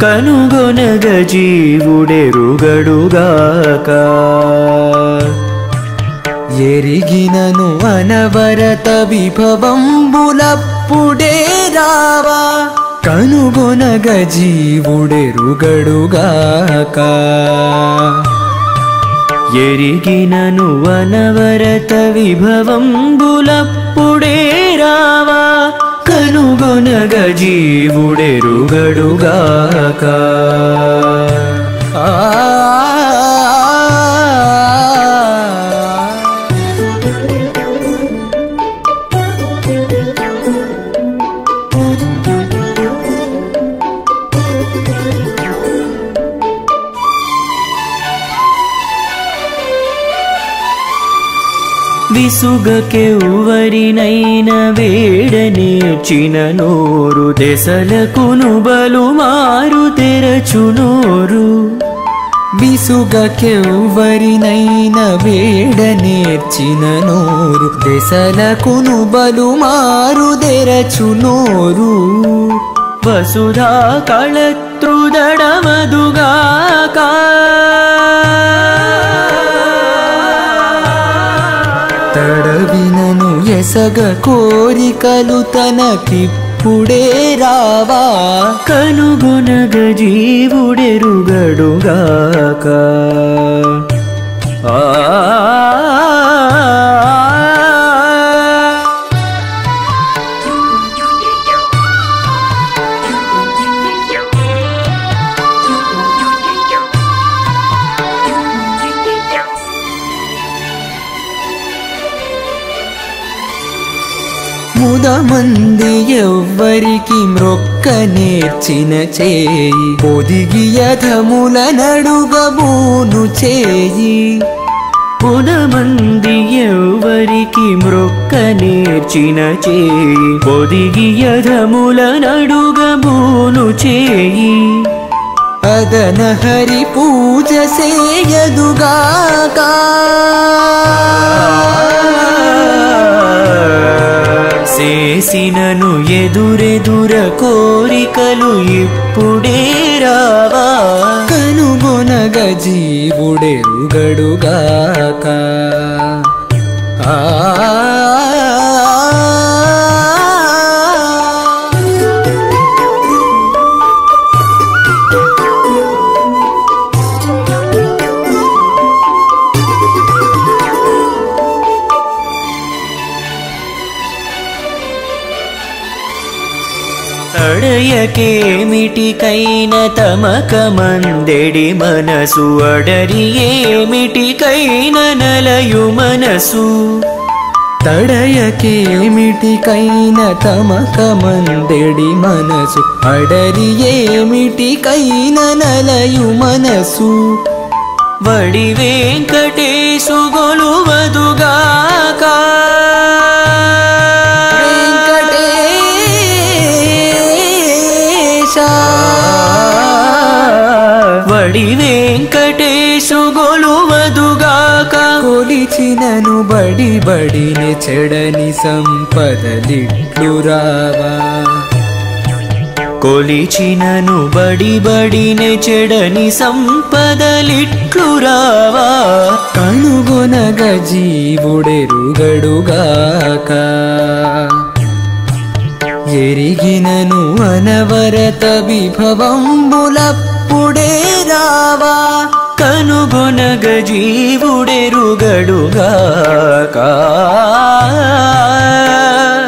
కనుగొనగ జీవుడెరుగడుగాక ఎరిగినను అనవరత విభవంబులప్పుడే రావా కనుగొనగ జీవుడెరుగడుగాక ఎరిగినను అనవరత విభవంబులప్పుడే రావా కనుగొనగ జీవుడెరుగడుగాక ఆ విసుగకెవ్వరినైన వేడనేర్చిన నోరు దెసలకును బలు మారు తెరచు నోరు విసుగకెవ్వరినైన వేడ నేర్చిన నోరు దెసలకును బలు మారు దెరచు నోరు వసుధా కళత్రుదడమదుగాక తడవినను ఎసగ కోరికలు తనకిప్పుడే రావా కనుగొనగ జీవుడెరుగడుగాక ఆ ముదమంది ఎవ్వరికి మ్రొక్క నేర్చిన చేయి పొదిగి యథముల నడుగబూను చేయి పునమంది ఎవరికి మ్రొక్క నేర్చిన చేయి పొదిగి యధముల నడుగబూను చేయి అదన హరి పూజ సేయదుగాక చేసినను ఎదురెదుర కోరికలు ఇప్పుడే రావా కనుగొనగ జీవుడెరుగడుగాక ఆ తడయకేమిటికైన తమక మందెడి మనసు అడరి ఏమిటికైన నలయు మనసు తడయకేమిటికైన తమక మందెడి మనసు అడరి ఏమిటికైన నలయు మనసు వడి వెంకటేశు గొలువదుగాక వెంకటేశ వడి వెంకటేశు గొలువదుగాక కొలిచినను బడి బడిని చెడని సంపదలిట్లు రావా కొలిచినను బడి బడినే చెడని సంపదలిట్లు రావా కనుగొనగ జీవుడెరుగడుగాక ఎరిగినను అనవరత విభవంబులప్పుడే రావా కనుగొనగ జీవుడెరుగడుగాక